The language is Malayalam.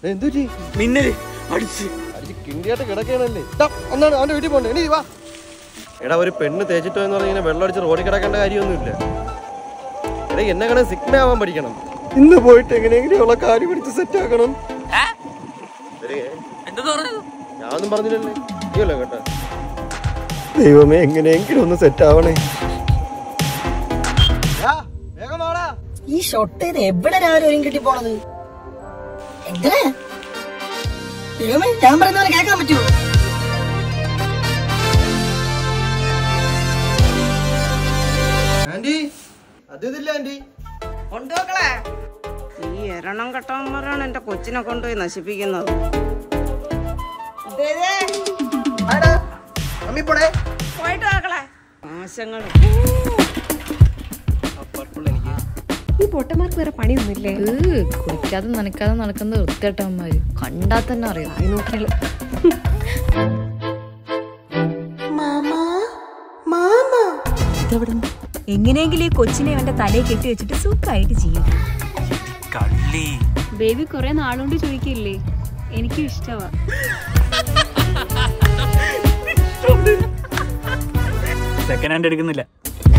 എന്തു പറ്റി മിന്നല് അടിച്ച് അടിച്ച് കിണ്ടിയായിട്ട് കിടക്കണല്ലേ ഒന്നാണ് അവന്റെ വീട്ടിൽ പോണ്ടേ എണീ വാ എടാ ഒരു പെണ്ണ് തേച്ചിട്ടോ എന്ന് പറഞ്ഞാൽ വെള്ളം അടിച്ച് റോഡിൽ കിടക്കേണ്ട കാര്യമൊന്നുമില്ല എടാ എന്നെ കാണാൻ സിഗ്മ ആവാൻ പഠിക്കണം ഇന്ന് പോയിട്ട് എങ്ങനെയെങ്കിലും കാര്യം പിടിച്ച് സെറ്റ് ആക്കണം ശരി, എന്താ പറഞ്ഞത് ഞാനൊന്നും പറഞ്ഞില്ലല്ലേ നീയല്ലോ കേട്ടോ ദൈവമേ എങ്ങനെയെങ്കിലും ഒന്ന് സെറ്റ് ആവണേ വേഗം വാടാ ഈ ഷൊട്ട് ചെയ്ത് എവിടെ രാവിലെ ഒരുങ്ങി കിട്ടി പോണത് എങ്ങനെ ദൈവമേ ഞാൻ പറയുന്ന പോലെ കേൾക്കാൻ പറ്റുമോ ആന്റി അത് ഇതില്ല ആന്റി കൊണ്ടുപോക്കളെ ഈ എരണം കെട്ടവന്മാരാണ് എന്റെ കൊച്ചിനെ കൊണ്ടുപോയി നശിപ്പിക്കുന്നത് മമ്മി പോണേ പോയിട്ട് നോക്കളെ നാശങ്ങൾ ഈ പൊട്ടന്മാർക്ക് വേറെ പണിയൊന്നുമില്ലേ കുടിക്കാതെ നനക്കാതെ നടക്കുന്ന വൃത്തിയേട്ടന്മാര് കണ്ടാ തന്നെ അറിയാം ആയി നോക്കിയാലോ എങ്ങനെയെങ്കിലും ഈ കൊച്ചിനെ അവന്റെ തലയിൽ കെട്ടി വെച്ചിട്ട് സുഖമായിട്ട് ചെയ്യും കള്ളി ബേബി കുറെ നാളുകൊണ്ട് ചോദിക്കില്ലേ എനിക്കും ഇഷ്ടമാ സെക്കൻഡ് ഹാൻഡ് എടുക്കുന്നില്ല